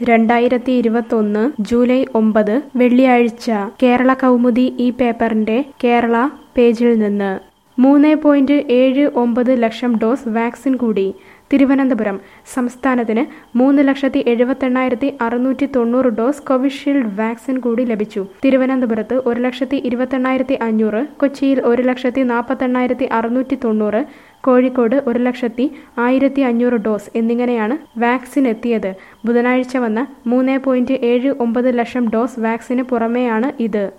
രണ്ടായിരത്തി ഇരുപത്തൊന്ന് ജൂലൈ ഒമ്പത് വെള്ളിയാഴ്ച കേരള കൗമുദി ഈ പേപ്പറിന്റെ കേരള പേജിൽ നിന്ന് മൂന്ന് പോയിന്റ് ഏഴ് ഒമ്പത് ലക്ഷം ഡോസ് വാക്സിൻ കൂടി തിരുവനന്തപുരം സംസ്ഥാനത്തിന് മൂന്ന് ലക്ഷത്തി എഴുപത്തെണ്ണായിരത്തി അറുന്നൂറ്റി തൊണ്ണൂറ് ഡോസ് കോവിഷീൽഡ് വാക്സിൻ കൂടി ലഭിച്ചു തിരുവനന്തപുരത്ത് ഒരു ലക്ഷത്തി ഇരുപത്തെണ്ണായിരത്തി അഞ്ഞൂറ് കൊച്ചിയിൽ ഒരു ലക്ഷത്തി നാൽപ്പത്തെണ്ണായിരത്തി അറുന്നൂറ്റി തൊണ്ണൂറ് കോഴിക്കോട് ഒരു ലക്ഷത്തി ആയിരത്തി അഞ്ഞൂറ് ഡോസ് എന്നിങ്ങനെയാണ് വാക്സിൻ എത്തിയത് ബുധനാഴ്ച വന്ന മൂന്ന് പോയിന്റ് ഏഴ് ഒമ്പത് ലക്ഷം ഡോസ് വാക്സിന് പുറമെയാണ് ഇത്